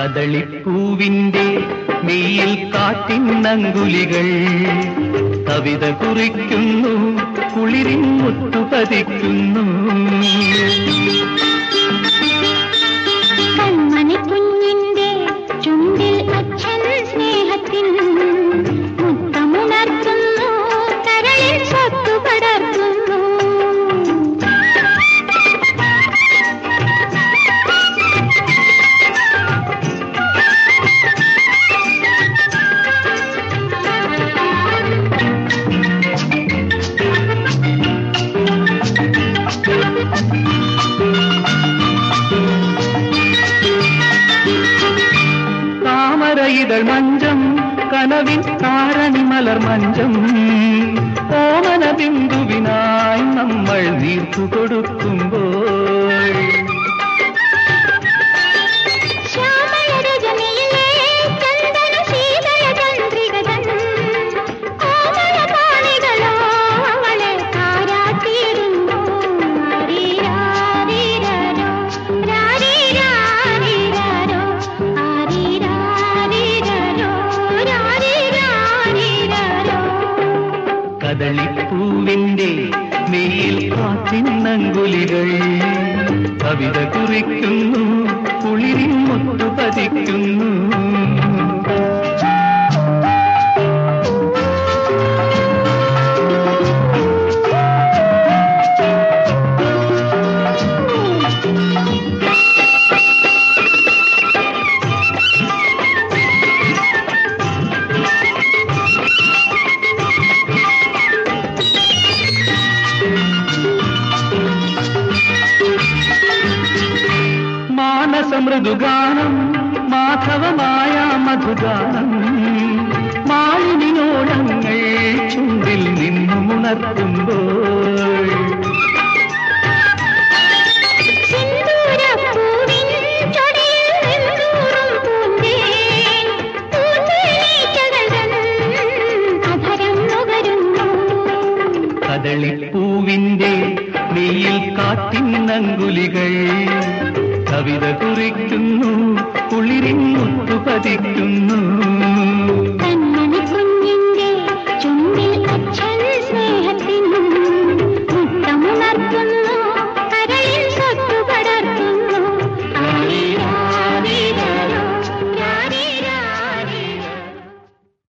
കദളിപ്പൂവിന്റെ മെയ്യിൽ കാട്ടിന്നങ്കുലികൾ കവിത കുറിക്കുന്നു കുളിരിൻ മുത്തുപതിക്കുന്നു കൺമണി കുഞ്ഞിന്റെ ചുണ്ടിൽ അച്ഛൻ സ്നേഹത്തിൻ മുത്തമുണർത്തുന്നു കരളിൽ സ്വത്തു പടർത്തുന്നു താമരയിതൾ മഞ്ചം കനവിൻ താരണി മലർ മഞ്ചം ഓമന ബിന്ദുവിനായി നമ്മൾ നീർത്തു കൊടുക്കുമ്പോൾ ശ്യാമളരജനിയിലെ ചന്ദന ശീതള ചന്ദ്രികതൻ കോമളപാണികളോ അവളെ താരാട്ടിയിടുന്നു. ആരീരാരീരാരോ, രാരീരാരീരാരോ, ആരീരാരീരാരോ, രാരീരാരീരാരോ. കദളിപ്പൂവിന്റെ മെയ്യിൽ കാത്തിന്നങ്കുലികൾ കവിത കുറിക്കുന്നു കുളിരിൻ മുത്തു പതിക്കുന്നു മാനസമൃദുഗാനം മാധവമായ മധുഗാനം മാലിനിയോളങ്ങൾ ചുണ്ടിൽ നിന്നുമുണർത്തുമ്പോൾ സിന്ദൂരപ്പൂവിൻ ചൊടിയിൽ നിന്നൂറും പൂന്തേൻ, പൂന്തേനീച്ചകൾ തൻ അധരം നുകരുന്നു. കദളിപ്പൂവിന്റെ നെയ്യിൽ കാത്തിന്നങ്കുലികൾ കവിത കുറിക്കുന്നു കുളിരിൻ മുത്തു പതിക്കുന്നു